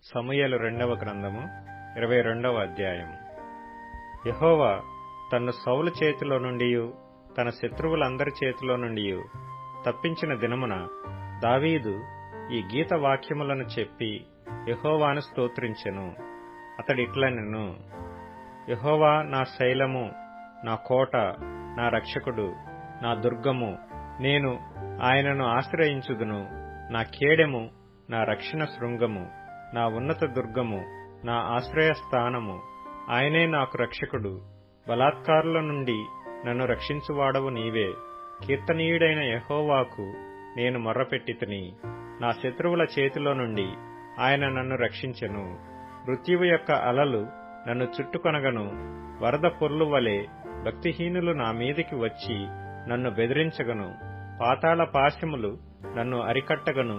సమూయేలు రెండవ గ్రంథము ఇరవై రెండవ అధ్యాయము యహోవా తన్ను సౌలు చేతిలో నుండి తన శత్రువులందరి చేతిలో నుండి తప్పించిన దినమున దావీదు ఈ గీత వాక్యములను చెప్పి యహోవాను స్తోత్రించెను అతడిట్లనెను యహోవా నా శైలము నా కోట నా రక్షకుడు నా దుర్గము నేను ఆయనను ఆశ్రయించుదును నా కేడెము నా రక్షణ శృంగము నా ఉన్నత దుర్గము నా ఆశ్రయ స్థానము ఆయనే నాకు రక్షకుడు బలాత్కారుల నుండి నన్ను రక్షించువాడవు నీవే కీర్తనీయుడైన యహోవాకు నేను మొర్రపెట్టితిని నా శత్రువుల చేతిలో నుండి ఆయన నన్ను రక్షించెను మృత్యువు యొక్క అలలు నన్ను చుట్టుకొనగను వరద పొర్లు వలె భక్తిహీనులు నా మీదికి వచ్చి నన్ను బెదిరించగను పాతాళ పాశములు నన్ను అరికట్టగను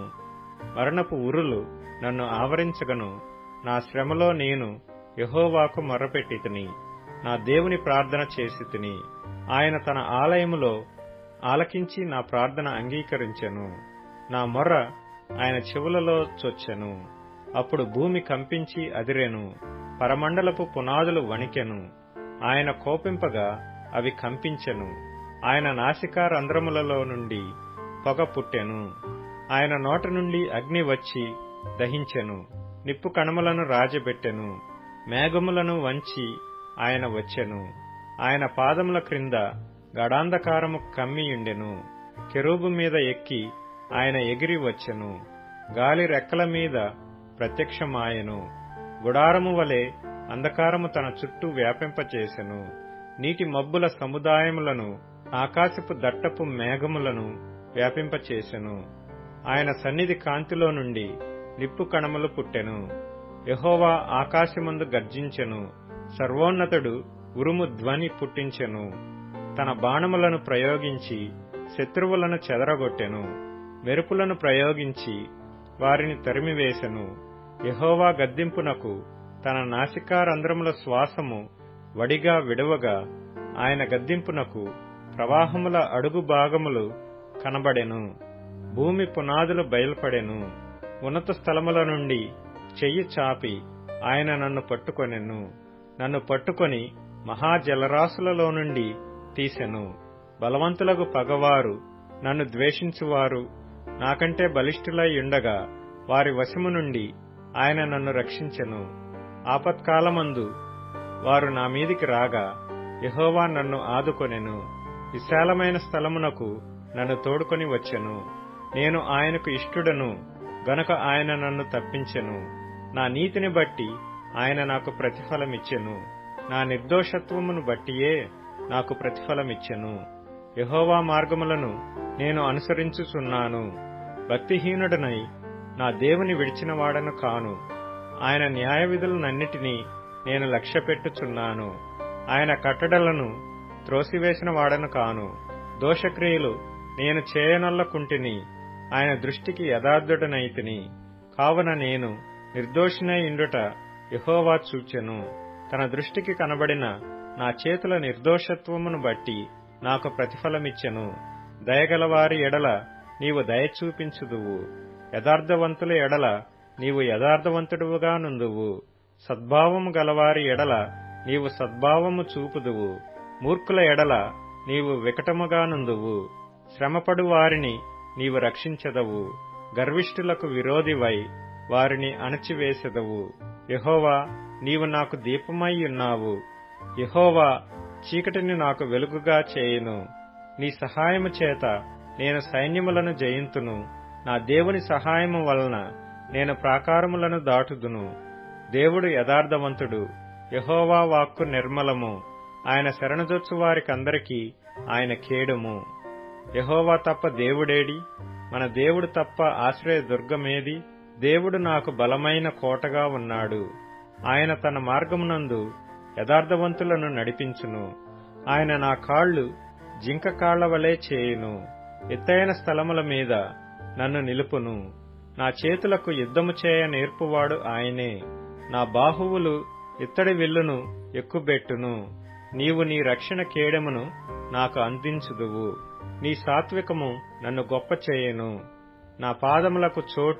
మరణపు ఉరులు నన్ను ఆవరించగను నా శ్రమలో నేను యహోవాకు మొర్రపెట్టితిని నా దేవుని ప్రార్థన చేసి తిని ఆయన తన ఆలయములో ఆలకించి నా ప్రార్థన అంగీకరించెను నా మొర్ర ఆయన చెవులలో చొచ్చెను అప్పుడు భూమి కంపించి అదిరెను పరమండలపు పునాదులు వణికెను ఆయన కోపింపగా అవి కంపించెను ఆయన నాసికా రంధ్రములలో నుండి పొగ పుట్టెను ఆయన నోట నుండి అగ్ని వచ్చి దహించెను నిప్పు కణములను రాజబెట్టెను మేఘములను వంచి ఆయన వచ్చెను ఆయన పాదముల క్రింద గడాంధకారము కమ్మియుండెను కెరూబు మీద ఎక్కి ఆయన ఎగిరి వచ్చెను గాలి రెక్కల మీద ప్రత్యక్షమాయెను గుడారము వలె అంధకారము తన చుట్టూ వ్యాపింపచేసెను నీటి మబ్బుల సముదాయములను ఆకాశపు దట్టపు మేఘములను వ్యాపింపచేసెను ఆయన సన్నిధి కాంతిలో నుండి నిప్పు కణములు పుట్టెను యహోవా ఆకాశమందు గర్జించెను సర్వోన్నతుడు ఉరుము ధ్వని పుట్టించెను తన బాణములను ప్రయోగించి శత్రువులను చెదరగొట్టెను మెరుపులను ప్రయోగించి వారిని తరిమివేశెను యహోవా గద్దింపునకు తన నాసికారంధ్రముల శ్వాసము వడిగా విడవగా ఆయన గద్దింపునకు ప్రవాహముల అడుగు భాగములు కనబడెను భూమి పునాదులు బయల్పడెను ఉన్నత స్థలముల నుండి చెయ్యి చాపి ఆయన నన్ను పట్టుకొనెను నన్ను పట్టుకొని మహాజలరాశులలో నుండి తీసెను బలవంతులకు పగవారు నన్ను ద్వేషించువారు నాకంటే బలిష్ఠులై ఉండగా వారి వశము నుండి ఆయన నన్ను రక్షించెను ఆపత్కాలమందు వారు నా మీదికి రాగా యహోవా నన్ను ఆదుకొనెను విశాలమైన స్థలమునకు నన్ను తోడుకొని వచ్చెను నేను ఆయనకు ఇష్టుడను గనుక ఆయన నన్ను తప్పించెను నా నీతిని బట్టి ఆయన నాకు ప్రతిఫలమిచ్చెను నా నిర్దోషత్వమును బట్టియే నాకు ప్రతిఫలమిచ్చెను యహోవా మార్గములను నేను అనుసరించుచున్నాను భక్తిహీనుడనై నా దేవుని విడిచినవాడను కాను ఆయన న్యాయ విధులనన్నిటినీ నేను లక్ష్యపెట్టుచున్నాను ఆయన కట్టడలను త్రోసివేసిన వాడను కాను దోషక్రియలు నేను చేయనొల్లకుంటిని ఆయన దృష్టికి యథార్థుడనైతిని కావున నేను నిర్దోషినై ఇండుట యహోవా చూచెను తన దృష్టికి కనబడిన నా చేతుల నిర్దోషత్వమును బట్టి నాకు ప్రతిఫలమిచ్చెను దయగలవారి ఎడల నీవు దయ చూపించుదువు యథార్థవంతుల ఎడల నీవు యథార్థవంతుడువుగా నుందువు సద్భావము గలవారి ఎడల నీవు సద్భావము చూపుదువు మూర్ఖుల ఎడల నీవు వికటముగా నుందువు శ్రమపడు వారిని నీవు రక్షించదవు గర్విష్ఠులకు విరోధివై వారిని అణచివేసెదవు యహోవా నీవు నాకు దీపమై ఉన్నావు యహోవా చీకటిని నాకు వెలుగుగా చేయును నీ సహాయము చేత నేను సైన్యములను జయింతును నా దేవుని సహాయము వలన నేను ప్రాకారములను దాటుదును దేవుడు యథార్థవంతుడు యహోవా వాక్కు నిర్మలము ఆయన శరణజొచ్చు వారికందరికీ ఆయన కేడుము యహోవా తప్ప దేవుడేడి మన దేవుడు తప్ప ఆశ్రయ దుర్గమేది దేవుడు నాకు బలమైన కోటగా ఉన్నాడు ఆయన తన మార్గమునందు యథార్థవంతులను నడిపించును ఆయన నా కాళ్లు జింక కాళ్ల వలె చేయును ఎత్తైన స్థలముల మీద నన్ను నిలుపును నా చేతులకు యుద్ధము చేయ నేర్పువాడు ఆయనే నా బాహువులు ఇత్తడి విల్లును ఎక్కుబెట్టును నీవు నీ రక్షణ కేడమును నాకు అందించుదువు నీ సాత్వికము నన్ను గొప్ప చేయను నా పాదములకు చోటు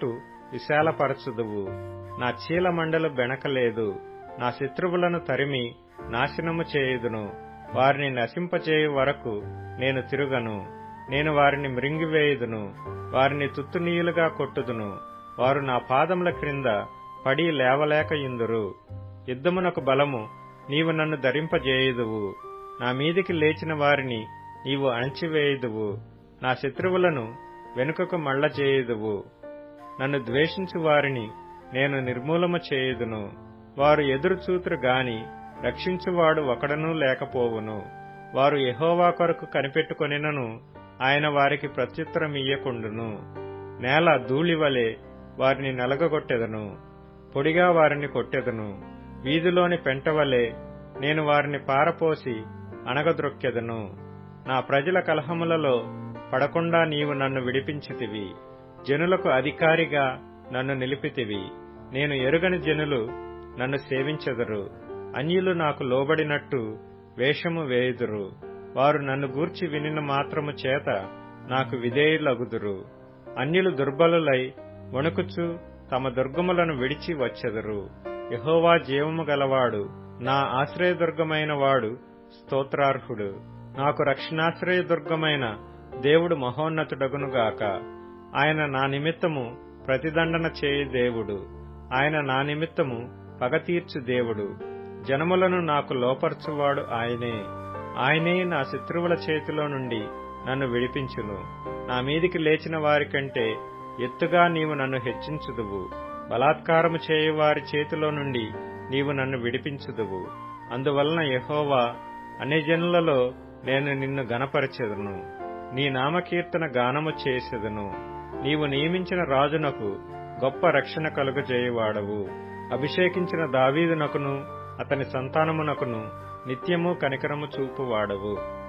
విశాలపరచుదువు నా చీల మండలు బెణకలేదు నా శత్రువులను తరిమి నాశనము చేయుదును వారిని నశింపచేయు వరకు నేను తిరుగను నేను వారిని మృంగివేయుదును వారిని తుత్తునీయులుగా కొట్టుదును వారు నా పాదముల క్రింద పడి లేవలేక ఇందురు యుద్ధమునకు బలము నీవు నన్ను ధరింపజేయుదువు నా మీదికి లేచిన వారిని నీవు అణచివేయుదువు నా శత్రువులను వెనుకకు మళ్ళ చేయుదువు నన్ను ద్వేషించు వారిని నేను నిర్మూలము చేయుదును వారు ఎదురు చూతురు గాని రక్షించువాడు ఒకడనూ లేకపోవును వారు యహోవా కొరకు కనిపెట్టుకొనినను ఆయన వారికి ప్రత్యుత్తరమియ్యకుండును నేల ధూళివలే వారిని నలగగొట్టెదను పొడిగా వారిని కొట్టెదను వీధిలోని పెంటవలే నేను వారిని పారపోసి అణగద్రొక్కెదను నా ప్రజల కలహములలో పడకుండా నీవు నన్ను విడిపించితివి జనులకు అధికారిగా నన్ను నిలిపితివి నేను ఎరుగని జనులు నన్ను సేవించెదరు అన్యులు నాకు లోబడినట్టు వేషము వేయుదురు వారు నన్ను గూర్చి వినిన మాత్రము చేత నాకు విధేయులగుదురు అన్యులు దుర్బలులై వణుకుచు తమ దుర్గములను విడిచి వచ్చెదరు యహోవా జీవము గలవాడు నా ఆశ్రయదుర్గమైన వాడు స్తోత్రార్హుడు నాకు రక్షణాశ్రయదుర్గమైన దేవుడు మహోన్నతుడగునుగాక ఆయన నా నిమిత్తము ప్రతిదండన చేయు దేవుడు ఆయన నా నిమిత్తము పగ తీర్చు దేవుడు జనములను నాకు లోపర్చువాడు ఆయనే ఆయనే నా శత్రువుల చేతిలో నుండి నన్ను విడిపించును నా మీదికి లేచిన వారి కంటే ఎత్తుగా నీవు నన్ను హెచ్చించుదువు బలాత్కారము చేయు వారి చేతిలో నుండి నీవు నన్ను విడిపించుదువు అందువలన యహోవా అన్ని జనులలో నేను నిన్ను గనపరచెదను నీ నామకీర్తన గానము చేసెదను నీవు నియమించిన రాజునకు గొప్ప రక్షణ కలుగజేయువాడవు అభిషేకించిన దావీదునకును అతని సంతానమునకును నిత్యము కనికరము చూపువాడవు